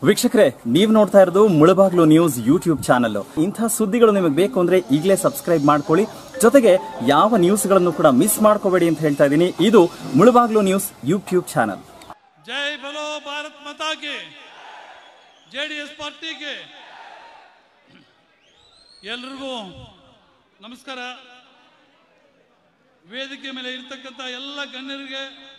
ವೀಕ್ಷಕರೇ ನೀವು ನೋಡ್ತಾ ಇರೋದು ಮುಳಬಾಗ್ಲು ನ್ಯೂಸ್ ಯೂಟ್ಯೂಬ್ ಚಾನಲ್ ಇಂಥ ಸುದ್ದಿಗಳು ನಿಮಗೆ ಬೇಕು ಅಂದ್ರೆ ಈಗಲೇ ಸಬ್ಸ್ಕ್ರೈಬ್ ಮಾಡ್ಕೊಳ್ಳಿ ಜೊತೆಗೆ ಯಾವ ನ್ಯೂಸ್ಗಳನ್ನು ಕೂಡ ಮಿಸ್ ಮಾಡ್ಕೋಬೇಡಿ ಅಂತ ಹೇಳ್ತಾ ಇದ್ದೀನಿ ಇದು ಮುಳಬಾಗ್ಲು ನ್ಯೂಸ್ ಯೂಟ್ಯೂಬ್ ಚಾನಲ್ जय बोलो भारत माता के ಜೆಡಿಎಸ್ ಪಾರ್ಟಿಗೆ ಎಲ್ರಿಗೂ ನಮಸ್ಕಾರ ವೇದಿಕೆ ಮೇಲೆ ಇರ್ತಕ್ಕಂಥ ಎಲ್ಲ ಗಣ್ಯರಿಗೆ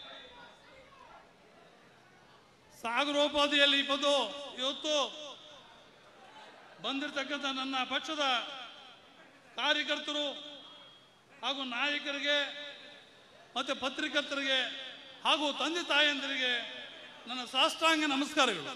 ಸಾಗರೋಪಾದಿಯಲ್ಲಿ ಬಂದು ಇವತ್ತು ಬಂದಿರತಕ್ಕಂಥ ನನ್ನ ಪಕ್ಷದ ಕಾರ್ಯಕರ್ತರು ಹಾಗೂ ನಾಯಕರಿಗೆ ಮತ್ತು ಪತ್ರಿಕರ್ತರಿಗೆ ಹಾಗೂ ತಂದೆ ತಾಯಂದಿರಿಗೆ ನನ್ನ ಸಾಷ್ಟಾಂಗ ನಮಸ್ಕಾರಗಳು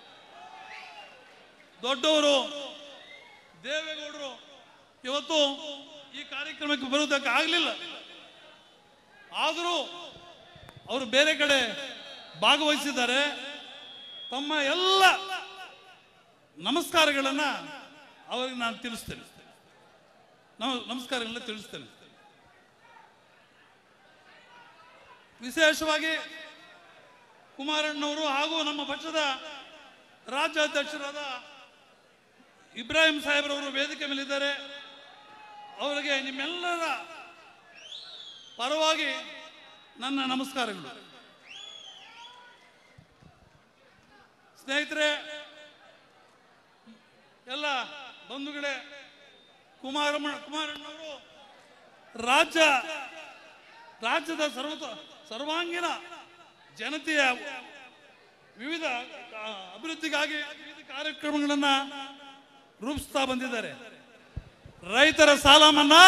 ದೊಡ್ಡವರು ದೇವೇಗೌಡರು ಇವತ್ತು ಈ ಕಾರ್ಯಕ್ರಮಕ್ಕೆ ಬರುವುದಕ್ಕೆ ಆಗಲಿಲ್ಲ ಆದರೂ ಅವರು ಬೇರೆ ಕಡೆ ಭಾಗವಹಿಸಿದ್ದಾರೆ ತಮ್ಮ ಎಲ್ಲ ನಮಸ್ಕಾರಗಳನ್ನ ಅವರಿಗೆ ನಾನು ತಿಳಿಸ್ತೇನೆ ನಮ- ನಮಸ್ಕಾರಗಳನ್ನ ತಿಳಿಸ್ತೇನೆ ವಿಶೇಷವಾಗಿ ಕುಮಾರಣ್ಣವರು ಹಾಗೂ ನಮ್ಮ ಪಕ್ಷದ ರಾಜ್ಯಾಧ್ಯಕ್ಷರಾದ ಇಬ್ರಾಹಿಂ ಸಾಹೇಬ್ರವರು ವೇದಿಕೆ ಮೇಲಿದ್ದಾರೆ ಅವರಿಗೆ ನಿಮ್ಮೆಲ್ಲರ ಪರವಾಗಿ ನನ್ನ ನಮಸ್ಕಾರಗಳು ಸ್ನೇಹಿತರೆ ಎಲ್ಲ ಬಂಧುಗಳೇ ಕುಮಾರಮ್ಮ ಕುಮಾರಣ್ಣವರು ರಾಜ್ಯ ರಾಜ್ಯದ ಸರ್ವ ಸರ್ವಾಂಗೀಣ ಜನತೆಯ ವಿವಿಧ ಆ, ಅಭಿವೃದ್ಧಿಗಾಗಿ ವಿವಿಧ ಕಾರ್ಯಕ್ರಮಗಳನ್ನ ರೂಪಿಸ್ತಾ ಬಂದಿದ್ದಾರೆ ರೈತರ ಸಾಲ ಮನ್ನಾ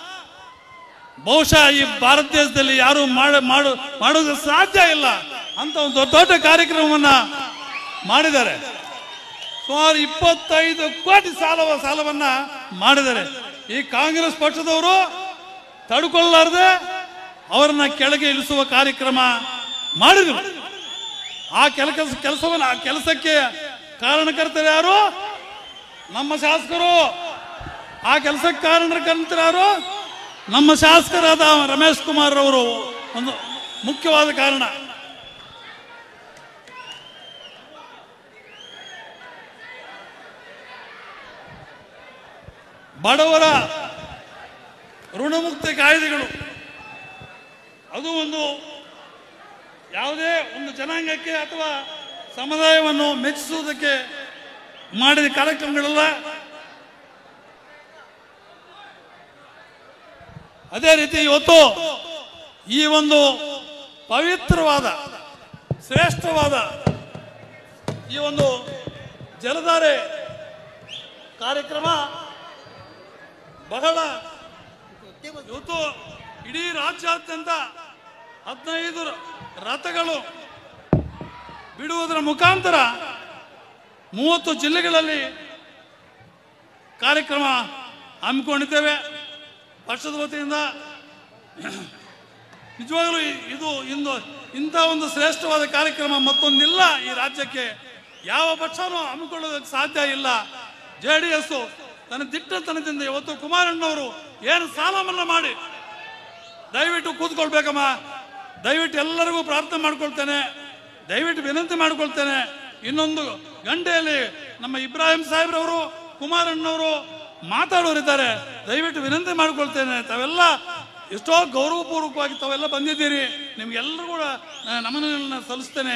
ಬಹುಶಃ ಈ ಭಾರತ ದೇಶದಲ್ಲಿ ಯಾರು ಮಾಡ ಮಾಡು ಮಾಡೋದು ಸಾಧ್ಯ ಇಲ್ಲ ಅಂತ ಒಂದು ದೊಡ್ಡ ದೊಡ್ಡ ಕಾರ್ಯಕ್ರಮವನ್ನ ಮಾಡಿದ್ದಾರೆ ಸುಮಾರು ಇಪ್ಪತ್ತೈದು ಕೋಟಿ ಸಾಲ ಸಾಲವನ್ನ ಮಾಡಿದ್ದಾರೆ ಈ ಕಾಂಗ್ರೆಸ್ ಪಕ್ಷದವರು ತಡ್ಕೊಳ್ಳಾರ್ದೆ ಅವರನ್ನ ಕೆಳಗೆ ಇಳಿಸುವ ಕಾರ್ಯಕ್ರಮ ಮಾಡಿದರು ಆ ಕೆಲಸ ಕೆಲಸವನ್ನು ಆ ಕೆಲಸಕ್ಕೆ ಕಾರಣಕರ್ತರು ಯಾರು ನಮ್ಮ ಶಾಸಕರು ಆ ಕೆಲಸಕ್ಕೆ ಕಾರಣಕರ್ತರು ಯಾರು ನಮ್ಮ ಶಾಸಕರಾದ ರಮೇಶ್ ಕುಮಾರ್ ಅವರು ಒಂದು ಮುಖ್ಯವಾದ ಕಾರಣ ಬಡವರ ಋಣಮುಕ್ತಿ ಕಾಯ್ದೆಗಳು ಅದು ಒಂದು ಯಾವುದೇ ಒಂದು ಜನಾಂಗಕ್ಕೆ ಅಥವಾ ಸಮುದಾಯವನ್ನು ಮೆಚ್ಚಿಸುವುದಕ್ಕೆ ಮಾಡಿದ ಕಾರ್ಯಕ್ರಮಗಳೆಲ್ಲ ಅದೇ ರೀತಿ ಇವತ್ತು ಈ ಒಂದು ಪವಿತ್ರವಾದ ಶ್ರೇಷ್ಠವಾದ ಈ ಒಂದು ಜಲಧಾರೆ ಕಾರ್ಯಕ್ರಮ ಬಹಳ ಇವತ್ತು ಇಡೀ ರಾಜ್ಯಾದ್ಯಂತ ಹದಿನೈದು ರಥಗಳು ಬಿಡುವುದರ ಮುಖಾಂತರ ಮೂವತ್ತು ಜಿಲ್ಲೆಗಳಲ್ಲಿ ಕಾರ್ಯಕ್ರಮ ಹಮ್ಮಿಕೊಂಡಿದ್ದೇವೆ ಪಕ್ಷದ ವತಿಯಿಂದ ನಿಜವಾಗಲೂ ಇ- ಇದು ಇಂದು ಇಂಥ ಒಂದು ಶ್ರೇಷ್ಠವಾದ ಕಾರ್ಯಕ್ರಮ ಮತ್ತೊಂದಿಲ್ಲ ಈ ರಾಜ್ಯಕ್ಕೆ ಯಾವ ಪಕ್ಷನೂ ಹಮ್ಮಿಕೊಳ್ಳೋದಕ್ಕೆ ಸಾಧ್ಯ ಇಲ್ಲ ಜೆ ಡಿ ಎಸ್ ತನ್ನ ದಿಟ್ಟತನದಿಂದ ಇವತ್ತು ಕುಮಾರಣ್ಣವರು ಏನು ಸಾಲ ಮನ್ನಾ ಮಾಡಿ ದಯವಿಟ್ಟು ಕೂತ್ಕೊಳ್ಬೇಕಮ್ಮ ದಯವಿಟ್ಟು ಎಲ್ಲರಿಗೂ ಪ್ರಾರ್ಥನೆ ಮಾಡ್ಕೊಳ್ತೇನೆ ದಯವಿಟ್ಟು ವಿನಂತಿ ಮಾಡ್ಕೊಳ್ತೇನೆ ಇನ್ನೊಂದು ಗಂಟೆಯಲ್ಲಿ ನಮ್ಮ ಇಬ್ರಾಹಿಂ ಸಾಹೇಬ್ರವರು ಕುಮಾರಣ್ಣವರು ಮಾತಾಡೋರಿದ್ದಾರೆ ದಯವಿಟ್ಟು ವಿನಂತಿ ಮಾಡ್ಕೊಳ್ತೇನೆ ತಾವೆಲ್ಲ ಎಷ್ಟೋ ಗೌರವಪೂರ್ವಕವಾಗಿ ತಾವೆಲ್ಲ ಬಂದಿದ್ದೀರಿ ನಿಮ್ಗೆಲ್ಲರೂ ಕೂಡ ನಾನು ನಮನಗಳನ್ನ ಸಲ್ಲಿಸ್ತೇನೆ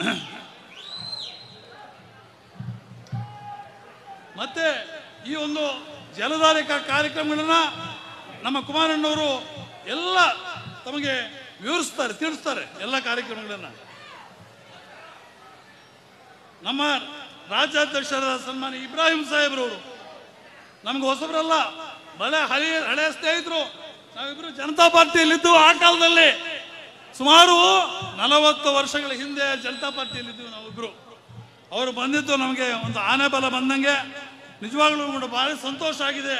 ಮತ್ತೆ ಈ ಒಂದು ಜಲಧಾರೆ ಕಾ- ಕಾರ್ಯಕ್ರಮಗಳನ್ನ ನಮ್ಮ ಕುಮಾರಣ್ಣವರು ಎಲ್ಲ ತಮಗೆ ವಿವರಿಸ್ತಾರೆ ತಿಳಿಸ್ತಾರೆ ಎಲ್ಲ ಕಾರ್ಯಕ್ರಮಗಳನ್ನ ನಮ್ಮ ರಾಜ್ಯಾಧ್ಯಕ್ಷರಾದ ಸನ್ಮಾನ್ಯ ಇಬ್ರಾಹಿಂ ಸಾಹೇಬ್ರವರು ನಮ್ಗೆ ಹೊಸಬರಲ್ಲ ಬಹಳ ಹಳೆ ಹಳೆಯ ಸ್ನೇಹಿತರು ನಾವಿಬ್ರು ಜನತಾ ಪಾರ್ಟಿಯಲ್ಲಿದ್ದು ಆ ಕಾಲದಲ್ಲಿ ಸುಮಾರು ನಲವತ್ತು ವರ್ಷಗಳ ಹಿಂದೆ ಜನತಾ ಪಾರ್ಟಿಯಲ್ಲಿದ್ದು ನಾವಿಬ್ರು ಅವರು ಬಂದಿದ್ದು ನಮಗೆ ಒಂದು ಆನೆ ಬಲ ಬಂದಂಗೆ ನಿಜವಾಗ್ಲೂ ಕೂಡ ಬಹಳ ಸಂತೋಷ ಆಗಿದೆ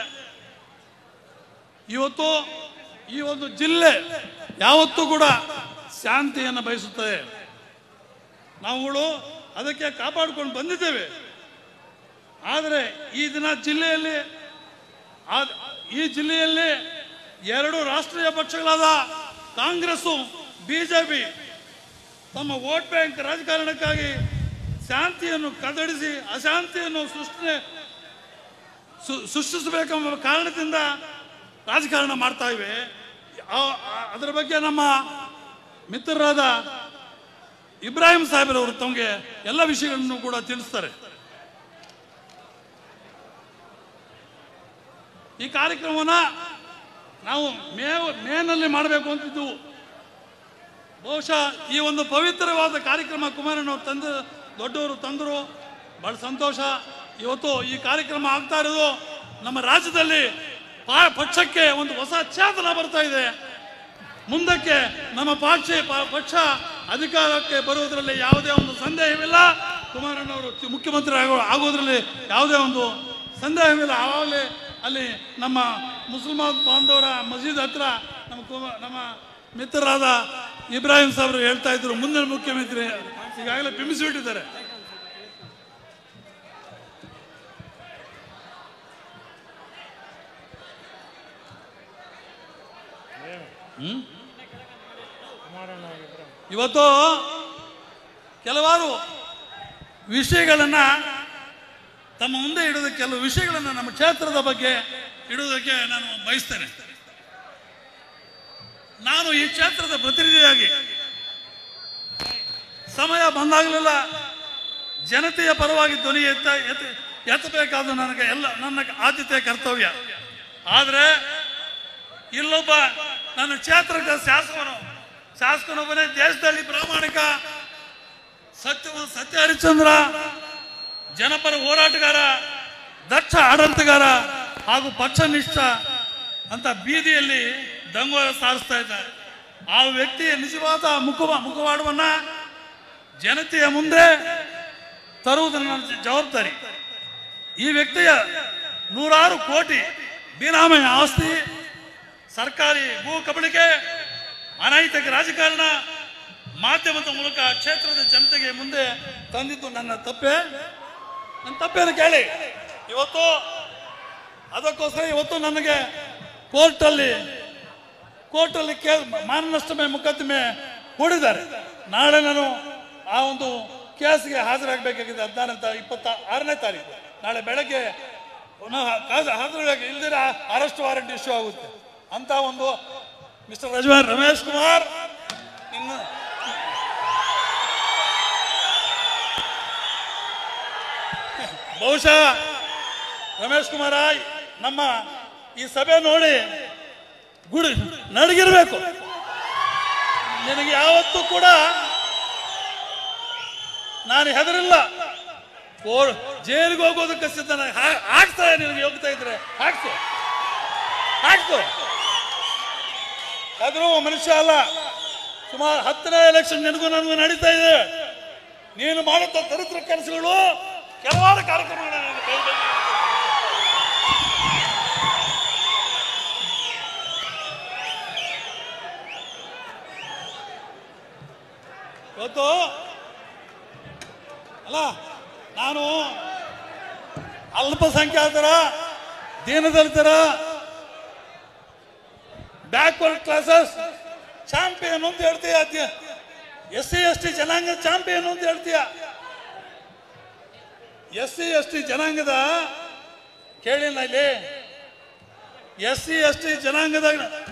ಇವತ್ತು ಈ ಒಂದು ಜಿಲ್ಲೆ ಯಾವತ್ತೂ ಕೂಡ ಶಾಂತಿಯನ್ನು ಬಯಸುತ್ತದೆ ನಾವುಗಳು ಅದಕ್ಕೆ ಕಾಪಾಡಿಕೊಂಡು ಬಂದಿದ್ದೇವೆ ಆದರೆ ಈ ದಿನ ಜಿಲ್ಲೆಯಲ್ಲಿ ಆ- ಈ ಜಿಲ್ಲೆಯಲ್ಲಿ ಎರಡು ರಾಷ್ಟ್ರೀಯ ಪಕ್ಷಗಳಾದ ಕಾಂಗ್ರೆಸ್ಸು ಬಿಜೆಪಿ ತಮ್ಮ ವೋಟ್ ಬ್ಯಾಂಕ್ ರಾಜಕಾರಣಕ್ಕಾಗಿ ಶಾಂತಿಯನ್ನು ಕದಡಿಸಿ ಅಶಾಂತಿಯನ್ನು ಸೃಷ್ಟಿ ಸು- ಸೃಷ್ಟಿಸಬೇಕೆಂಬ ಕಾರಣದಿಂದ ರಾಜಕಾರಣ ಮಾಡ್ತಾ ಇವೆ ಆ- ಆ- ಅದರ ಬಗ್ಗೆ ನಮ್ಮ ಮಿತ್ರರಾದ ಇಬ್ರಾಹಿಂ ಸಾಹೇಬ್ರವರು ತಮಗೆ ಎಲ್ಲ ವಿಷಯಗಳನ್ನು ಕೂಡ ತಿಳಿಸ್ತಾರೆ ಈ ಕಾರ್ಯಕ್ರಮವನ್ನ ನಾವು ಮೇ ಮೇನಲ್ಲಿ ಮಾಡಬೇಕು ಅಂತಿದ್ದೆವು ಬಹುಶಃ ಈ ಒಂದು ಪವಿತ್ರವಾದ ಕಾರ್ಯಕ್ರಮ ಕುಮಾರಣ್ಣವ್ರು ತಂದು ದೊಡ್ಡವರು ತಂದರು ಬಹಳ ಸಂತೋಷ ಇವತ್ತು ಈ ಕಾರ್ಯಕ್ರಮ ಆಗ್ತಾ ಇರೋದು ನಮ್ಮ ರಾಜ್ಯದಲ್ಲಿ ಪಾ- ಪಕ್ಷಕ್ಕೆ ಒಂದು ಹೊಸ ಚೇತನ ಬರ್ತಾ ಇದೆ ಮುಂದಕ್ಕೆ ನಮ್ಮ ಪಕ್ಷ ಪ- ಪಕ್ಷ ಅಧಿಕಾರಕ್ಕೆ ಬರುವುದರಲ್ಲಿ ಯಾವುದೇ ಒಂದು ಸಂದೇಹವಿಲ್ಲ ಕುಮಾರಣ್ಣವರು ಚಿ- ಮುಖ್ಯಮಂತ್ರಿ ಆಗೋ ಆಗೋದ್ರಲ್ಲಿ ಯಾವುದೇ ಒಂದು ಸಂದೇಹವಿಲ್ಲ ಆವಾಗಲೇ ಅಲ್ಲಿ ನಮ್ಮ ಮುಸಲ್ಮಾನ್ ಬಾಂಧವರ ಮಸೀದ್ ಹತ್ರ ನಮ್ಮ ಕುಮ- ನಮ್ಮ ಮಿತ್ರರಾದ ಇಬ್ರಾಹಿಂ ಸಾಹೇಬರು ಹೇಳ್ತಾ ಇದ್ರು ಮುಂದಿನ ಮುಖ್ಯಮಂತ್ರಿ ಈಗಾಗಲೇ ಬಿಂಬಿಸಿಬಿಟ್ಟಿದ್ದಾರೆ ಹ್ಮ್? ಇವತ್ತು ಕೆಲವಾರು ವಿಷಯಗಳನ್ನ ತಮ್ಮ ಮುಂದೆ ಇಡೋದ ಕೆಲವು ವಿಷಯಗಳನ್ನ ನಮ್ಮ ಕ್ಷೇತ್ರದ ಬಗ್ಗೆ ಇಡುವುದಕ್ಕೆ ನಾನು ಬಯಸ್ತೇನೆ ನಾನು ಈ ಕ್ಷೇತ್ರದ ಪ್ರತಿನಿಧಿಯಾಗಿ ಸಮಯ ಬಂದಾಗಲೆಲ್ಲ ಜನತೆಯ ಪರವಾಗಿ ಧ್ವನಿ ಎತ್ತ ಎತ್ತ ಎತ್ತಬೇಕಾದ ನನಗೆ ಎಲ್ಲ ನನ್ನ ಆದ್ಯತೆಯ ಕರ್ತವ್ಯ ಆದರೆ ಇಲ್ಲೊಬ್ಬ ನನ್ನ ಕ್ಷೇತ್ರದ ಶಾಸಕನು ಶಾಸಕನೊಬ್ಬನೇ ದೇಶದಲ್ಲಿ ಪ್ರಾಮಾಣಿಕ ಸತ್ಯ ಸತ್ಯ ಹರಿಶ್ಚಂದ್ರ ಜನಪರ ಹೋರಾಟಗಾರ ದಕ್ಷ ಆಡಳಿತಗಾರ ಹಾಗೂ ಪಕ್ಷನಿಷ್ಠ ಅಂತ ಬೀದಿಯಲ್ಲಿ ದಂಗೋರ ಸಾರಿಸ್ತಾ ಇದ್ದಾರೆ ಆ ವ್ಯಕ್ತಿಯ ನಿಜವಾದ ಮುಖ ಮುಖವಾಡವನ್ನ ಜನತೆಯ ಮುಂದೆ ತರುವುದು ನನ್ನ ಜವಾಬ್ದಾರಿ ಈ ವ್ಯಕ್ತಿಯ ನೂರಾರು ಕೋಟಿ ಬೇನಾಮಿ ಆಸ್ತಿ ಸರ್ಕಾರಿ ಭೂ ಕಬಳಿಕೆ ಅನೈತಿಕ ರಾಜಕಾರಣ ಮಾಧ್ಯಮದ ಮೂಲಕ ಕ್ಷೇತ್ರದ ಜನತೆಗೆ ಮುಂದೆ ತಂದಿದ್ದು ನನ್ನ ತಪ್ಪೆ ನನ್ನ ತಪ್ಪೇನು ಕೇಳಿ ಇವತ್ತು ಅದಕ್ಕೋಸ್ಕರ ಇವತ್ತು ನನಗೆ ಕೋರ್ಟಲ್ಲಿ ಕೋರ್ಟಲ್ಲಿ ಕೇ ಮಾನನಷ್ಟಮೆ ಮೊಕದ್ದಮೆ ಹೂಡಿದ್ದಾರೆ ನಾಳೆ ನಾನು ಆ ಒಂದು ಕೇಸ್ಗೆ ಹಾಜರಾಗಬೇಕಾಗಿದೆ ಹದಿನಾರನೇ ತಾರೀಕು ಇಪ್ಪತ್ತ ಆರನೇ ತಾರೀಕು ನಾಳೆ ಬೆಳಗ್ಗೆ ಪುನಃ ಕಾಜ- ಹಾಜರಾಗಿ ಇಲ್ದಿರ ಅರೆಸ್ಟ್ ವಾರೆಂಟ್ ಇಶ್ಯೂ ಆಗುತ್ತೆ ಅಂತ ಒಂದು ಮಿಸ್ಟರ್ ರಜವಾನ್ ರಮೇಶ್ ಕುಮಾರ್ ನಿನ್ನ ಬಹುಶಃ ರಮೇಶ್ ಕುಮಾರ ನಮ್ಮ ಈ ಸಭೆ ನೋಡಿ ಗುಡಿ ನಡಗಿರ್ಬೇಕು ನಿನಗೆ ಯಾವತ್ತೂ ಕೂಡ ನಾನು ಹೆದರಿಲ್ಲ ಓ ಜೈಲಿಗೆ ಹೋಗೋದಕ್ಕೆ ಸಿದ್ಧ ಹಾಕ್ತಾರೆ ನಿನಗೆ ಹೋಗ್ತಾ ಇದ್ರೆ ಹಾಕ್ಸು ಹಾಕ್ಸು ಆದ್ರೂ ಮನುಷ್ಯ ಅಲ್ಲ ಸುಮಾರು ಹತ್ತನೇ ಎಲೆಕ್ಷನ್ ನಿನಗೂ ನನಗೂ ನಡೀತಾ ಇದೆ ನೀನು ಮಾಡುತ್ತ ದರಿದ್ರ ಕೆಲಸಗಳು ಕೆಲವಾರು ಕಾರ್ಯಕ್ರಮಗಳು ನಿನ್ನ ಕೈಯಲ್ಲಿ ಇರ್ತವೆ. ಇವತ್ತು ಅಲ್ಲ ನಾನು ಅಲ್ಪಸಂಖ್ಯಾತರ ದೀನದಲಿತರ ಬ್ಯಾಕ್ವರ್ಡ್ ಕ್ಲಾಸಸ್ ಚಾಂಪಿಯನ್ ಅಂತ ಹೇಳ್ತೀಯ ಎಸ್ ಸಿ ಎಸ್ ಟಿ ಜನಾಂಗ ಚಾಂಪಿಯನ್ ಅಂತ ಹೇಳ್ತೀಯ ಎಸ್ ಸಿ ಎಸ್ ಟಿ ಜನಾಂಗದ ಕೇಳಿಲ್ಲ ಇಲ್ಲಿ ಎಸ್ ಸಿ ಎಸ್ ಟಿ ಜನಾಂಗದ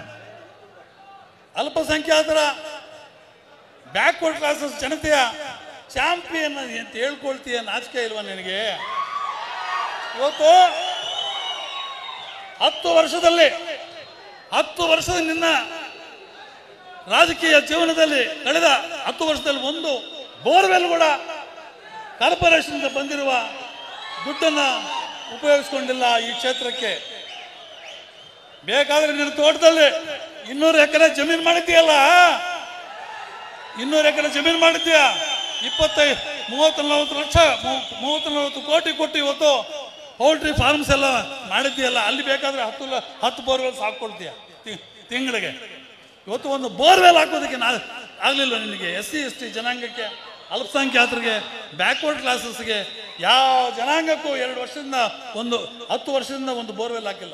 ಅಲ್ಪಸಂಖ್ಯಾತರ ಬ್ಯಾಕ್ವರ್ಡ್ ಕ್ಲಾಸಸ್ ಜನತೆಯ ಚಾಂಪಿಯನ್ ಅಂತ ಹೇಳ್ಕೊಳ್ತೀಯ ನಾಚಿಕೆ ಇಲ್ವಾ ನಿನಗೆ ಇವತ್ತು ಹತ್ತು ವರ್ಷದಲ್ಲಿ ಹತ್ತು ವರ್ಷದ ನಿನ್ನ ರಾಜಕೀಯ ಜೀವನದಲ್ಲಿ ಕಳೆದ ಹತ್ತು ವರ್ಷದಲ್ಲಿ ಒಂದು ಬೋರ್ವೆಲ್ ಕೂಡ ಕಾರ್ಪೊರೇಷನ್ ಬಂದಿರುವ ದುಡ್ಡನ್ನ ಉಪಯೋಗಿಸ್ಕೊಂಡಿಲ್ಲ ಈ ಕ್ಷೇತ್ರಕ್ಕೆ ಬೇಕಾದ್ರೆ ನಿನ್ನ ತೋಟದಲ್ಲಿ ಇನ್ನೂರು ಎಕರೆ ಜಮೀನು ಮಾಡಿದ್ದೀಯಲ್ಲ ಇನ್ನೂರು ಎಕರೆ ಜಮೀನು ಮಾಡಿದ್ದೀಯ ಇಪ್ಪತ್ತೈದು ಮೂವತ್ತು ನಲವತ್ತು ಲಕ್ಷ ಮೂ- ಮೂವತ್ತು ನಲವತ್ತು ಕೋಟಿ ಕೊಟ್ಟು ಇವತ್ತು ಪೌಲ್ಟ್ರಿ ಫಾರ್ಮ್ಸ್ ಎಲ್ಲ ಮಾಡಿದ್ದೀಯಲ್ಲ ಅಲ್ಲಿ ಬೇಕಾದ್ರೆ ಹತ್ತು ಲ- ಹತ್ತು ಬೋರ್ವೆಲ್ ಹಾಕೊಳ್ತೀಯ ತಿಂಗಳಿಗೆ ಇವತ್ತು ಒಂದು ಬೋರ್ವೆಲ್ ಹಾಕೋದಕ್ಕೆ ನಾ ಆಗ್ಲಿಲ್ಲ ನಿನಗೆ ಎಸ್ ಸಿ ಎಸ್ ಟಿ ಜನಾಂಗಕ್ಕೆ ಅಲ್ಪಸಂಖ್ಯಾತರಿಗೆ ಬ್ಯಾಕ್ವರ್ಡ್ ಕ್ಲಾಸಸ್ಗೆ ಯಾವ ಜನಾಂಗಕ್ಕೂ ಎರಡು ವರ್ಷದಿಂದ ಒಂದು ಹತ್ತು ವರ್ಷದಿಂದ ಒಂದು ಬೋರ್ವೆಲ್ ಹಾಕಿಲ್ಲ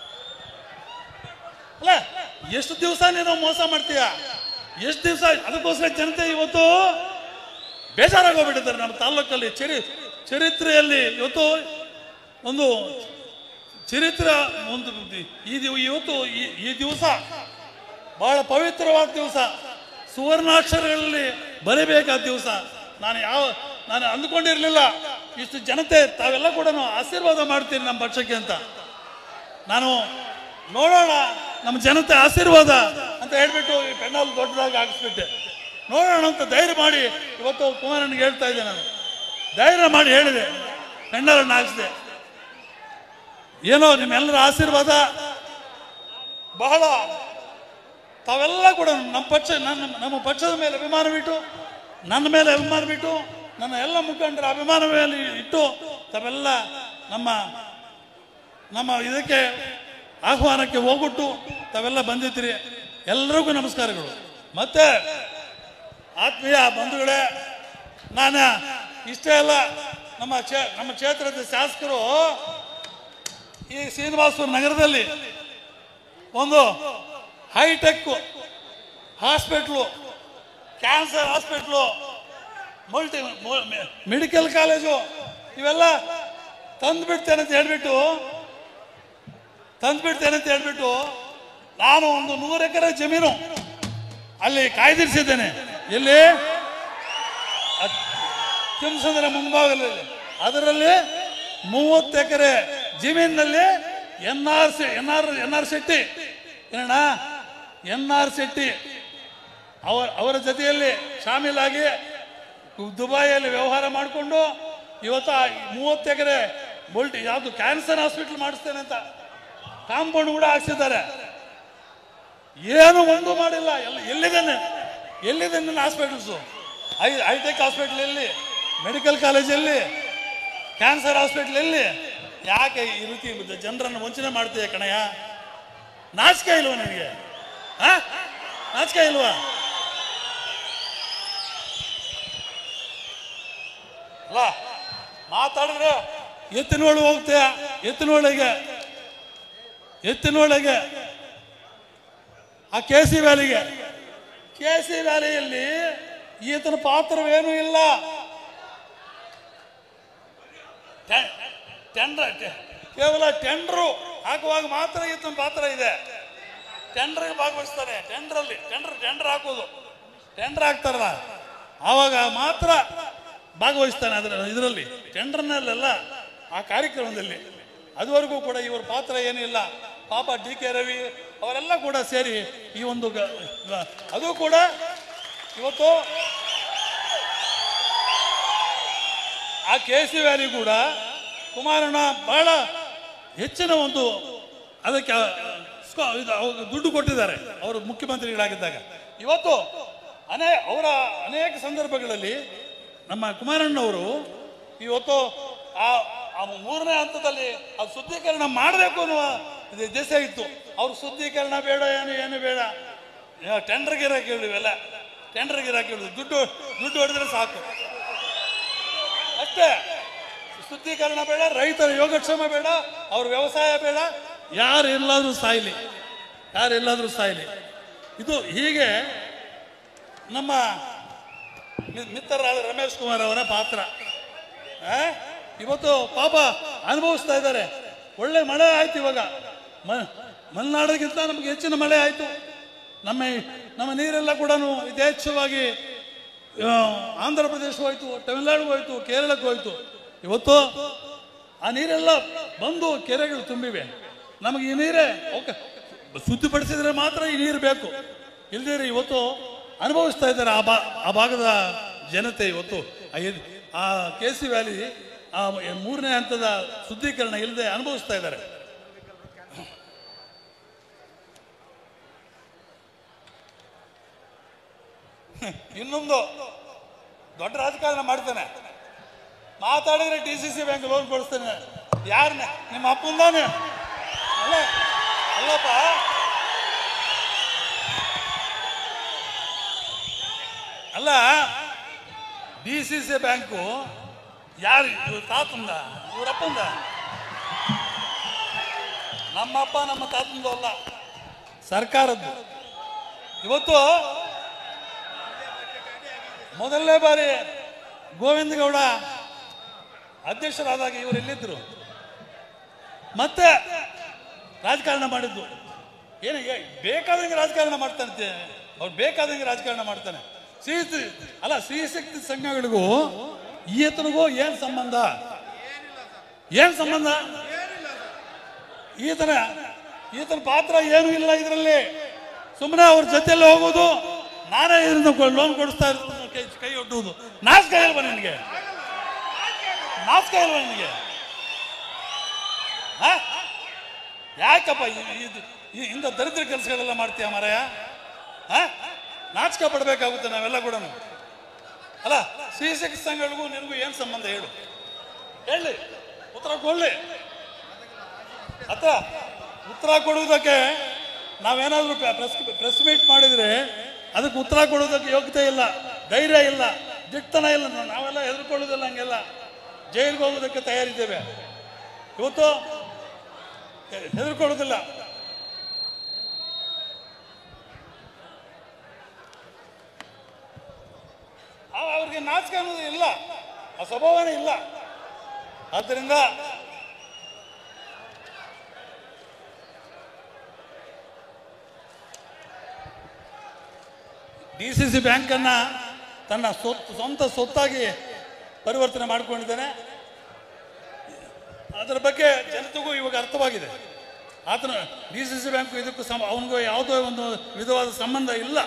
ಅಲ್ಲ ಎಷ್ಟು ದಿವಸ ನೀನು ಮೋಸ ಮಾಡ್ತೀಯ ಎಷ್ಟು ದಿವಸ ಅದಕ್ಕೋಸ್ಕರ ಜನತೆ ಇವತ್ತು ಬೇಜಾರಾಗೋಗ್ಬಿಟ್ಟಿದ್ದಾರೆ ನಮ್ಮ ತಾಲ್ಲೂಕಲ್ಲಿ ಚರಿ ಚರಿತ್ರೆಯಲ್ಲಿ ಇವತ್ತು ಒಂದು ಚರಿತ್ರೆ ಒಂದು ಈ ದಿವ- ಇವತ್ತು ಈ- ಈ ದಿವಸ ಬಹಳ ಪವಿತ್ರವಾದ ದಿವಸ ಸುವರ್ಣಾಕ್ಷರಗಳಲ್ಲಿ ಬರೀಬೇಕಾದ ದಿವಸ ನಾನು ಯಾವ ನಾನು ಅಂದ್ಕೊಂಡಿರಲಿಲ್ಲ ಇಷ್ಟು ಜನತೆ ತಾವೆಲ್ಲ ಕೂಡ ಆಶೀರ್ವಾದ ಮಾಡ್ತೀನಿ ನಮ್ಮ ಪಕ್ಷಕ್ಕೆ ಅಂತ ನಾನು ನೋಡೋಣ ನಮ್ಮ ಜನತೆ ಆಶೀರ್ವಾದ ಅಂತ ಹೇಳ್ಬಿಟ್ಟು ಈ ಪೆಂಡಾಲ್ ದೊಡ್ಡದಾಗಿ ಹಾಕಿಸ್ಬಿಟ್ಟೆ ನೋಡೋಣ ಅಂತ ಧೈರ್ಯ ಮಾಡಿ ಇವತ್ತು ಕುಮಾರನಿಗೆ ಹೇಳ್ತಾ ಇದ್ದೆ ನಾನು ಧೈರ್ಯ ಮಾಡಿ ಹೇಳಿದೆ ಪೆಂಡಾಲನ್ನು ಹಾಕಿಸಿದೆ ಏನೋ ನಿಮ್ಮೆಲ್ಲರ ಆಶೀರ್ವಾದ ಬಹಳ ತಾವೆಲ್ಲ ಕೂಡ ನಮ್ಮ ಪಕ್ಷ ನನ್ನ ನಮ್ಮ ಪಕ್ಷದ ಮೇಲೆ ಅಭಿಮಾನ ಬಿಟ್ಟು ನನ್ನ ಮೇಲೆ ಅಭಿಮಾನ ಬಿಟ್ಟು ನನ್ನ ಎಲ್ಲ ಮುಖಂಡರ ಅಭಿಮಾನ ಮೇಲೆ ಇಟ್ಟು ತಾವೆಲ್ಲ ನಮ್ಮ ನಮ್ಮ ಇದಕ್ಕೆ ಆಹ್ವಾನಕ್ಕೆ ಹೋಗ್ಬಿಟ್ಟು ತಾವೆಲ್ಲ ಬಂದಿದ್ದೀರಿ ಎಲ್ಲರಿಗೂ ನಮಸ್ಕಾರಗಳು ಮತ್ತೆ ಆತ್ಮೀಯ ಬಂಧುಗಳೇ ನಾನು ಇಷ್ಟೇ ಅಲ್ಲ ನಮ್ಮ ಕ್ಷೇ ನಮ್ಮ ಕ್ಷೇತ್ರದ ಶಾಸಕರು ಈ ಶ್ರೀನಿವಾಸಪುರ ನಗರದಲ್ಲಿ ಒಂದು hitech hospital cancer hospital multi medical college ಇವೆಲ್ಲ ತಂದ್ಬಿಡ್ತೇನೆ ಅಂತ ಹೇಳ್ಬಿಟ್ಟು ತಂದ್ಬಿಡ್ತೇನೆ ಅಂತ ಹೇಳ್ಬಿಟ್ಟು ನಾನು ಒಂದು ನೂರು ಎಕರೆ ಜಮೀನು ಅಲ್ಲಿ ಕಾಯ್ದಿರಿಸಿದ್ದೇನೆ ಎಲ್ಲಿ ಕೆಂಸಂದ್ರ ಮುಂಭಾಗದಲ್ಲಿ ಅದರಲ್ಲಿ ಮೂವತ್ತು ಎಕರೆ ಜಮೀನಿನಲ್ಲಿ N R C N R N R Shetty ಏನಣ್ಣ ಎನ್ ಆರ್ ಶೆಟ್ಟಿ ಅವರ ಅವರ ಜೊತೆಯಲ್ಲಿ ಶಾಮೀಲಾಗಿ ದುಬೈಯಲ್ಲಿ ವ್ಯವಹಾರ ಮಾಡಿಕೊಂಡು ಇವತ್ತು ಆ ಮೂವತ್ತು ಎಕರೆ ಬೋಲ್ಟಿ ಯಾವುದು ಕ್ಯಾನ್ಸರ್ ಹಾಸ್ಪಿಟಲ್ ಮಾಡಿಸ್ತೇನೆ ಅಂತ ಕಾಂಪೌಂಡ್ ಕೂಡ ಹಾಕ್ಸಿದ್ದಾರೆ ಏನು ಒಂದು ಮಾಡಿಲ್ಲ ಎಲ್ಲ ಎಲ್ಲಿದ್ದಾನೆ ಎಲ್ಲಿದೆ ನನ್ನ ಹಾಸ್ಪಿಟಲ್ಸು ಐ ಹೈಟೆಕ್ ಹಾಸ್ಪಿಟಲ್ ಎಲ್ಲಿ ಮೆಡಿಕಲ್ ಕಾಲೇಜ್ ಎಲ್ಲಿ ಕ್ಯಾನ್ಸರ್ ಹಾಸ್ಪಿಟಲ್ ಎಲ್ಲಿ ಯಾಕೆ ಈ ರೀತಿ ಜನರನ್ನು ವಂಚನೆ ಮಾಡ್ತೀಯ ಕಣಯ್ಯ ನಾಚಿಕೆ ಇಲ್ವಾ ನಿನಗೆ ಆ ನಾಚಿಕೆ ಇಲ್ವಾ ಅಲ್ಲ ಮಾತಾಡಿದ್ರೆ ಎತ್ತಿನೋಳು ಹೋಗ್ತೀಯ ಎತ್ತಿನೋಳಿಗೆ ಎತ್ತಿನೋಳಿಗೆ ಆ ಕೆ ಸಿ ವ್ಯಾಲಿಗೆ ಕೆ ಸಿ ವ್ಯಾಲಿಯಲ್ಲಿ ಈತನ ಪಾತ್ರವೇನೂ ಇಲ್ಲ ಟೆ- ಟೆಂಡರ್ ಟೆ- ಕೇವಲ ಟೆಂಡರು ಹಾಕುವಾಗ ಮಾತ್ರ ಈತನ ಪಾತ್ರ ಇದೆ ಟೆಂಡರ್ಗೆ ಭಾಗವಹಿಸ್ತಾನೆ ಟೆಂಡರಲ್ಲಿ ಟೆಂಡರ್ ಟೆಂಡರ್ ಹಾಕೋದು ಟೆಂಡರ್ ಹಾಕ್ತಾರಲ್ಲ ಆವಾಗ ಮಾತ್ರ ಭಾಗವಹಿಸ್ತಾನೆ ಅದರ ಇದರಲ್ಲಿ ಟೆಂಡರ್ನಲ್ಲೆಲ್ಲ ಆ ಕಾರ್ಯಕ್ರಮದಲ್ಲಿ ಅದುವರೆಗೂ ಕೂಡ ಇವರ ಪಾತ್ರ ಏನಿಲ್ಲ ಪಾಪ ಡಿ ಕೆ ರವಿ ಅವರೆಲ್ಲ ಕೂಡ ಸೇರಿ ಈ ಒಂದು ಗ- ಗ- ಅದು ಕೂಡ ಇವತ್ತು ಆ ಕೆ ಸಿ ವ್ಯಾಲಿ ಕೂಡ ಕುಮಾರಣ್ಣ ಬಹಳ ಹೆಚ್ಚಿನ ಒಂದು ಅದಕ್ಕೆ ಸ್ಕೊ- ಇದು ಅವ್ರು ದುಡ್ಡು ಕೊಟ್ಟಿದ್ದಾರೆ ಅವರು ಮುಖ್ಯಮಂತ್ರಿಗಳಾಗಿದ್ದಾಗ ಇವತ್ತು ಅನೇ ಅವರ ಅನೇಕ ಸಂದರ್ಭಗಳಲ್ಲಿ ನಮ್ಮ ಕುಮಾರಣ್ಣವರು ಇವತ್ತು ಆ ಆ ಮೂರನೇ ಹಂತದಲ್ಲಿ ಅದು ಶುದ್ಧೀಕರಣ ಮಾಡಬೇಕು ಅನ್ನುವ ಇದು ದೇಶ ಇತ್ತು ಅವ್ರು ಶುದ್ಧೀಕರಣ ಬೇಡ ಏನು ಏನು ಬೇಡ ಟೆಂಡರ್ ಗಿರಾಕಿ ಇವೆಲ್ಲ ಟೆಂಡರ್ ಗಿರಾಕಿ ದುಡ್ಡು ದುಡ್ಡು ಹೊಡೆದ್ರೆ ಸಾಕು ಅಷ್ಟೇ ಶುದ್ಧೀಕರಣ ಬೇಡ ರೈತರ ಯೋಗಕ್ಷೇಮ ಬೇಡ ಅವ್ರ ವ್ಯವಸಾಯ ಬೇಡ ಯಾರು ಎಲ್ಲಾದ್ರೂ ಸಾಯ್ಲಿ ಯಾರು ಎಲ್ಲಾದ್ರೂ ಸಾಯ್ಲಿ ಇದು ಹೀಗೆ ನಮ್ಮ ಮಿ- ಮಿತ್ರರಾದ ರಮೇಶ್ ಕುಮಾರ್ ಅವರ ಪಾತ್ರ ಆ? ಇವತ್ತು ಪಾಪ ಅನುಭವಿಸ್ತಾ ಇದ್ದಾರೆ ಒಳ್ಳೆ ಮಳೆ ಆಯ್ತು ಇವಾಗ ಮ- ಮಲೆನಾಡಿಗಿಂತ ನಮ್ಗೆ ಹೆಚ್ಚಿನ ಮಳೆ ಆಯ್ತು ನಮ್ಮ ಈ- ನಮ್ಮ ನೀರೆಲ್ಲ ಕೂಡ ಯಥೇಚ್ಛವಾಗಿ ಆ, ಆಂಧ್ರ ಪ್ರದೇಶ ಹೋಯ್ತು ತಮಿಳುನಾಡಿಗೆ ಹೋಯ್ತು ಕೇರಳಕ್ಕೆ ಹೋಯ್ತು ಇವತ್ತು ಆ ನೀರೆಲ್ಲ ಬಂದು ಕೆರೆಗಳು ತುಂಬಿವೆ ನಮಗೆ ಈ ನೀರೇ ಓಕೆ ಶುದ್ಧಿಪಡಿಸಿದ್ರೆ ಮಾತ್ರ ಈ ನೀರು ಬೇಕು ಇಲ್ದಿದ್ರೆ ಇವತ್ತು ಅನುಭವಿಸ್ತಾ ಇದ್ದಾರೆ ಆ ಬಾ ಆ ಭಾಗದ ಜನತೆ ಇವತ್ತು ಆ ಇದ್- ಆ ಕೆ ಸಿ ವ್ಯಾಲಿ ಆ ಮೂರನೇ ಹಂತದ ಶುದ್ಧೀಕರಣ ಇಲ್ಲದೆ ಅನುಭವಿಸ್ತಾ ಇದ್ದಾರೆ ಇನ್ನೊಂದು ದೊಡ್ಡ ರಾಜಕಾರಣ ಮಾಡ್ತಾನೆ ಮಾತಾಡಿದ್ರೆ D C C bank loan ಕೊಡಿಸ್ತಾನೆ ಯಾರನ್ನ ನಿಮ್ಮ ಅಪ್ಪಂದಾನೆ ಅಲ್ಲ ಅಲ್ಲಪ್ಪ ಅಲ್ಲ ಡಿ ಸಿ ಸಿ ಬ್ಯಾಂಕು ಯಾರು ಇವ್ರ ತಾತಂದ ಇವರಪ್ಪಂದ ನಮ್ಮಪ್ಪ ನಮ್ಮ ತಾತಂದು ಅಲ್ಲ ಸರ್ಕಾರದ್ದು ಇವತ್ತು ಮೊದಲನೇ ಬಾರಿ ಗೋವಿಂದ ಗೌಡ ಅಧ್ಯಕ್ಷರಾದಾಗ ಇವರು ಎಲ್ಲಿದ್ದರು ಮತ್ತೆ ರಾಜಕಾರಣ ಮಾಡಿದ್ದು ಏನು ಏ- ಬೇಕಾದಂಗೆ ರಾಜಕಾರಣ ಮಾಡ್ತಾನೆ ಅವ್ರು ಬೇಕಾದಂಗೆ ರಾಜಕಾರಣ ಮಾಡ್ತಾನೆ ಸಿಹಿ ಅಲ್ಲ ಸಿಹಿ ಶಕ್ತಿ ಸಂಘಗಳಿಗೂ ಈತನಿಗೂ ಏನ್ ಸಂಬಂಧ ಏನ್ ಸಂಬಂಧ ಈತನ ಈತನ ಪಾತ್ರ ಏನೂ ಇಲ್ಲ ಇದರಲ್ಲಿ ಸುಮ್ಮನೆ ಅವ್ರ ಜೊತೆಯಲ್ಲಿ ಹೋಗೋದು ನಾನೇ ಇದರಿಂದ ಲೋನ್ ಕೊಡಿಸ್ತಾ ಇರೋದು ಕೈ ಕೈ ಒಡ್ಡುವುದು ನಾಚಿಕ ಇಲ್ವಾ ನಿನಗೆ ನಾಚಿಕ ಇಲ್ವಾ ನಿನಗೆ ಹಾ? ಯಾಕಪ್ಪ ಇ- ಇದು ಈ- ಇಂಥ ದರಿದ್ರ ಕೆಲಸಗಳೆಲ್ಲ ಮಾಡ್ತೀಯ ಮಾರಾಯ ಹಾ ನಾಚಿಕೆ ಪಡಬೇಕಾಗುತ್ತೆ ನಾವೆಲ್ಲ ಕೂಡ ಅಲ್ಲ ಸಿ ಶಕ್ತಿ ಸಂಘಗಳಿಗೂ ನಿನಗೂ ಏನು ಸಂಬಂಧ ಹೇಳು ಹೇಳಿ ಉತ್ತರ ಕೊಡ್ಲಿ ಅತ್ತ ಉತ್ತರ ಕೊಡುವುದಕ್ಕೆ ನಾವೇನಾದ್ರೂ ಪ್ರೆಸ್ ಪ್ರೆಸ್ ಮೀಟ್ ಮಾಡಿದ್ರೆ ಅದಕ್ಕೆ ಉತ್ತರ ಕೊಡೋದಕ್ಕೆ ಯೋಗ್ಯತೆ ಇಲ್ಲ ಧೈರ್ಯ ಇಲ್ಲ ದಿಟ್ಟತನ ಇಲ್ಲ ನಾವೆಲ್ಲ ಹೆದರ್ಕೊಳ್ಳೋದಿಲ್ಲ ಹಂಗೆಲ್ಲ ಜೈಲಿಗೆ ಹೋಗೋದಕ್ಕೆ ತಯಾರಿದ್ದೇವೆ ಇವತ್ತು ಹೆದರ್ಕೊಳ್ಳೋದಿಲ್ಲ ಆ- ಅವ್ರಿಗೆ ನಾಚಿಕೆ ಅನ್ನೋದು ಇಲ್ಲ ಆ ಸ್ವಭಾವನೇ ಇಲ್ಲ ಆದ್ದರಿಂದ ಡಿ ಸಿ ಸಿ ಬ್ಯಾಂಕನ್ನು ತನ್ನ ಸೊತ್ತು ಸ್ವಂತ ಸೊತ್ತಾಗಿ ಪರಿವರ್ತನೆ ಮಾಡಿಕೊಂಡಿದ್ದಾನೆ ಅದರ ಬಗ್ಗೆ ಜನತೆಗೂ ಇವಾಗ ಅರ್ಥವಾಗಿದೆ ಆತನ ಡಿ ಸಿ ಸಿ ಬ್ಯಾಂಕು ಇದಕ್ಕೂ ಸಮ ಅವನಿಗೂ ಯಾವುದೋ ಒಂದು ವಿಧವಾದ ಸಂಬಂಧ ಇಲ್ಲ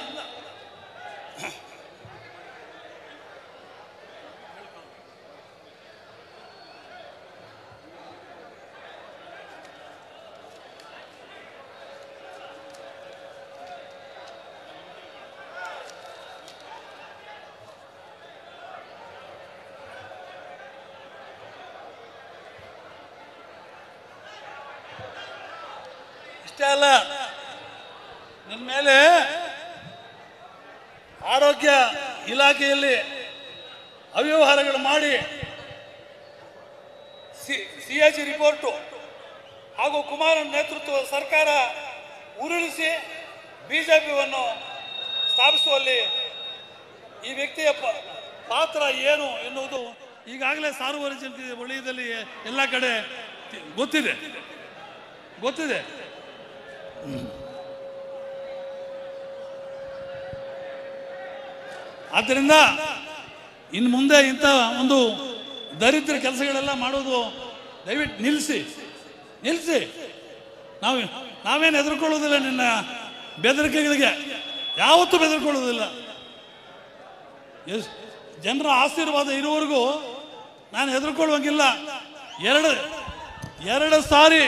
ಇಷ್ಟೇ ಅಲ್ಲ ನಿಮ್ಮ ಮೇಲೆ ಆರೋಗ್ಯ ಇಲಾಖೆಯಲ್ಲಿ ಅವ್ಯವಹಾರಗಳು ಮಾಡಿ ಸಿ ಎಚ್ ರಿಪೋರ್ಟು ಹಾಗೂ ಕುಮಾರನ್ ನೇತೃತ್ವದ ಸರ್ಕಾರ ಉರುಳಿಸಿ ಬಿಜೆಪಿಯನ್ನು ಸ್ಥಾಪಿಸುವಲ್ಲಿ ಈ ವ್ಯಕ್ತಿಯ ಪ- ಪಾತ್ರ ಏನು ಎನ್ನುವುದು ಈಗಾಗಲೇ ಸಾರ್ವಜನಿಕ ವಲಯದಲ್ಲಿ ಎಲ್ಲ ಕಡೆ ತಿ- ಗೊತ್ತಿದೆ ಗೊತ್ತಿದೆ ಆದ್ದರಿಂದ ಇನ್ನು ಮುಂದೆ ಇಂಥ ಒಂದು ದರಿದ್ರ ಕೆಲಸಗಳೆಲ್ಲ ಮಾಡೋದು ದಯವಿಟ್ಟು ನಿಲ್ಲಿಸಿ ನಿಲ್ಲಿಸಿ ನಾವು ನಾವೇನು ಹೆದರ್ಕೊಳ್ಳೋದಿಲ್ಲ ನಿನ್ನ ಬೆದರಿಕೆಗಳಿಗೆ ಯಾವತ್ತೂ ಬೆದರ್ಕೊಳ್ಳೋದಿಲ್ಲ ಎಸ್ ಜನರ ಆಶೀರ್ವಾದ ಇರುವವರೆಗೂ ನಾನು ಹೆದರ್ಕೊಳ್ಳುವಂಗಿಲ್ಲ ಎರಡು ಎರಡು ಸಾರಿ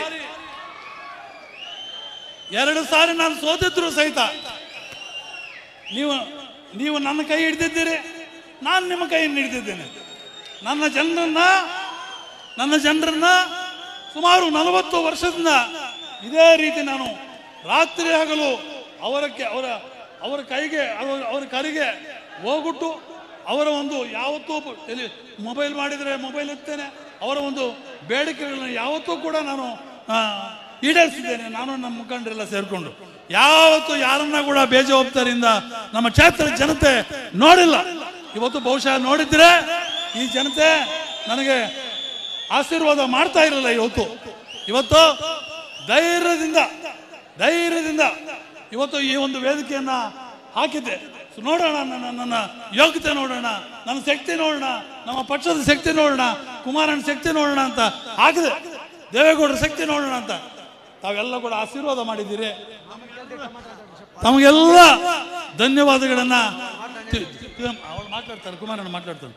ಎರಡು ಸಾರಿ ನಾನು ಸೋತಿದ್ರು ಸಹಿತ ನೀವು ನೀವು ನನ್ನ ಕೈ ಹಿಡಿದಿದ್ದೀರಿ ನಾನು ನಿಮ್ಮ ಕೈಯನ್ನು ಹಿಡಿದಿದ್ದೇನೆ ನನ್ನ ಜನರನ್ನ ನನ್ನ ಜನರನ್ನ ಸುಮಾರು ನಲವತ್ತು ವರ್ಷದಿಂದ ಇದೇ ರೀತಿ ನಾನು ರಾತ್ರಿ ಹಗಲು ಅವರಕ್ಕೆ ಅವರ ಅವರ ಕೈಗೆ ಅವರ ಅವರ ಕರಿಗೆ ಹೋಗ್ಬಿಟ್ಟು ಅವರ ಒಂದು ಯಾವತ್ತೂ ಎಲ್ಲಿ ಮೊಬೈಲ್ ಮಾಡಿದರೆ ಮೊಬೈಲ್ ಎತ್ತೇನೆ ಅವರ ಒಂದು ಬೇಡಿಕೆಗಳನ್ನ ಯಾವತ್ತೂ ಕೂಡ ನಾನು ಆ, ಈಡೇರಿಸಿದ್ದೇನೆ ನಾನು ನಮ್ಮ ಮುಖಂಡರೆಲ್ಲ ಸೇರಿಕೊಂಡು ಯಾವತ್ತೂ ಯಾರನ್ನ ಕೂಡ ಬೇಜವಾಬ್ದಾರಿಯಿಂದ ನಮ್ಮ ಕ್ಷೇತ್ರದ ಜನತೆ ನೋಡಿಲ್ಲ ಇವತ್ತು ಬಹುಶಃ ನೋಡಿದ್ರೆ ಈ ಜನತೆ ನನಗೆ ಆಶೀರ್ವಾದ ಮಾಡ್ತಾ ಇರಲಿಲ್ಲ ಇವತ್ತು ಇವತ್ತು ಧೈರ್ಯದಿಂದ ಧೈರ್ಯದಿಂದ ಇವತ್ತು ಈ ಒಂದು ವೇದಿಕೆಯನ್ನ ಹಾಕಿದ್ದೆ ಸೊ ನೋಡೋಣ ನನ್ನ ನನ್ನ ಯೋಗ್ಯತೆ ನೋಡೋಣ ನನ್ನ ಶಕ್ತಿ ನೋಡೋಣ ನಮ್ಮ ಪಕ್ಷದ ಶಕ್ತಿ ನೋಡೋಣ ಕುಮಾರನ ಶಕ್ತಿ ನೋಡೋಣ ಅಂತ ಹಾಕಿದೆ ದೇವೇಗೌಡರ ಶಕ್ತಿ ನೋಡೋಣ ಅಂತ ತಾವೆಲ್ಲ ಕೂಡ ಆಶೀರ್ವಾದ ಮಾಡಿದ್ದೀರಿ ತಮಗೆಲ್ಲ ಧನ್ಯವಾದಗಳನ್ನ ತಿ- ತಿ- ಅವ್ರು ಮಾತಾಡ್ತಾರೆ ಕುಮಾರಣ್ಣ ಮಾತಾಡ್ತಾನೆ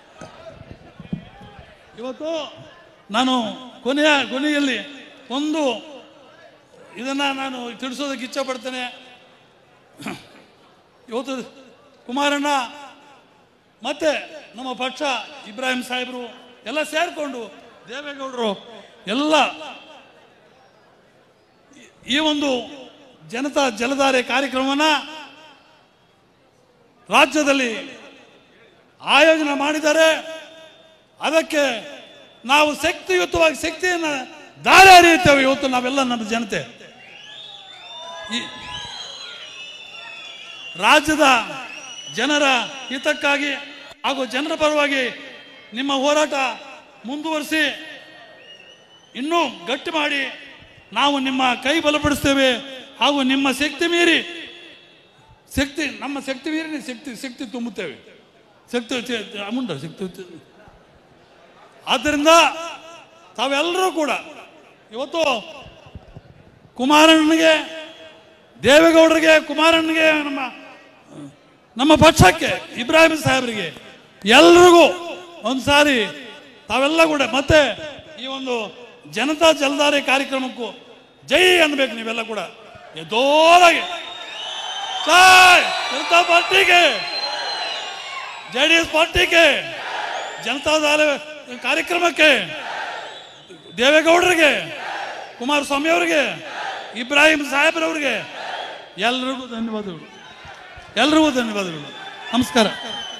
ಇವತ್ತು ನಾನು ಕೊನೆಯ ಕೊನೆಯಲ್ಲಿ ಒಂದು ಇದನ್ನ ನಾನು ತಿಳಿಸೋದಕ್ಕೆ ಇಚ್ಛೆ ಪಡ್ತೇನೆ ಇವತ್ತು ಕುಮಾರಣ್ಣ ಮತ್ತೆ ನಮ್ಮ ಪಕ್ಷ ಇಬ್ರಾಹಿಂ ಸಾಹೇಬರು ಎಲ್ಲ ಸೇರಿಕೊಂಡು ದೇವೇಗೌಡರು ಎಲ್ಲ ಈ- ಈ ಒಂದು ಜನತಾ ಜಲಧಾರೆ ಕಾರ್ಯಕ್ರಮವನ್ನ ರಾಜ್ಯದಲ್ಲಿ ಆಯೋಜನೆ ಮಾಡಿದ್ದಾರೆ ಅದಕ್ಕೆ ನಾವು ಶಕ್ತಿಯುತವಾಗಿ ಶಕ್ತಿಯನ್ನು ದಾರಿ ಹರಿಯುತ್ತೇವೆ ಇವತ್ತು ನಾವೆಲ್ಲ ನನ್ನ ಜನತೆ ಈ ರಾಜ್ಯದ ಜನರ ಹಿತಕ್ಕಾಗಿ ಹಾಗೂ ಜನರ ಪರವಾಗಿ ನಿಮ್ಮ ಹೋರಾಟ ಮುಂದುವರಿಸಿ ಇನ್ನೂ ಗಟ್ಟಿ ಮಾಡಿ ನಾವು ನಿಮ್ಮ ಕೈ ಬಲಪಡಿಸ್ತೇವೆ ಹಾಗೂ ನಿಮ್ಮ ಶಕ್ತಿ ಮೀರಿ ಶಕ್ತಿ ನಮ್ಮ ಶಕ್ತಿ ಮೀರಿ ಶಕ್ತಿ ಶಕ್ತಿ ತುಂಬುತ್ತೇವೆ ಶಕ್ತಿ ಅಮುಂಡ ಶಕ್ತಿ ಆದ್ದರಿಂದ ತಾವೆಲ್ಲರೂ ಕೂಡ ಇವತ್ತು ಕುಮಾರಣ್ಣನಿಗೆ ದೇವೇಗೌಡರಿಗೆ ಕುಮಾರಣ್ಣನಿಗೆ ನಮ್ಮ ನಮ್ಮ ಪಕ್ಷಕ್ಕೆ ಇಬ್ರಾಹಿಂ ಸಾಹೇಬರಿಗೆ ಎಲ್ರಿಗೂ ಒಂದು ಸಾರಿ ತಾವೆಲ್ಲ ಕೂಡ ಮತ್ತೆ ಈ ಒಂದು ಜನತಾ ಜಲಧಾರೆ ಕಾರ್ಯಕ್ರಮಕ್ಕೂ ಜೈ ಅನ್ಬೇಕು ನೀವೆಲ್ಲ ಕೂಡ ಜೋರಾಗಿ ಜೈ ಜನತಾ ಪಾರ್ಟಿಗೆ ಜೆ ಡಿ ಎಸ್ ಪಾರ್ಟಿಗೆ ಜನತಾ ದಳ ಕಾರ್ಯಕ್ರಮಕ್ಕೆ ದೇವೇಗೌಡರಿಗೆ ಕುಮಾರಸ್ವಾಮಿ ಅವರಿಗೆ ಇಬ್ರಾಹಿಂ ಸಾಹೇಬ್ರವರಿಗೆ ಎಲ್ರಿಗೂ ಧನ್ಯವಾದಗಳು ಎಲ್ರಿಗೂ ಧನ್ಯವಾದಗಳು ನಮಸ್ಕಾರ